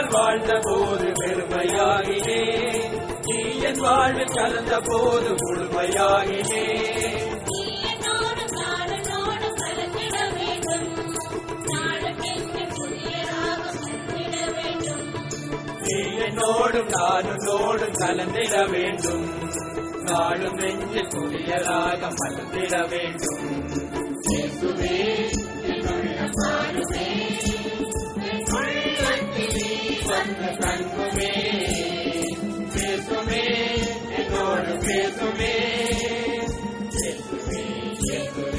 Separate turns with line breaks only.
இல்லாமல் வாழ்ந்த போது பெருமையாகினே நீ என் வாழ்வில் கலந்த போது முழுமையாகினே
நீ என்னோடும் நாடனோடும் கலந்திட வேண்டும் நாளுக்கென்று புதிய ராகம் தந்திட வேண்டும்
நீ என்னோடும் நானும் கலந்திட வேண்டும் நாளும் நெஞ்சு புதியதாக மலர்ந்திட வேண்டும் இயேசுவே, என்னுள்ள பாருமே, என் உள்ளத்திலே வந்த தங்குமே. பேசுமே, என்னோடு பேசுமே. இயேசுவே, இயேசுவே,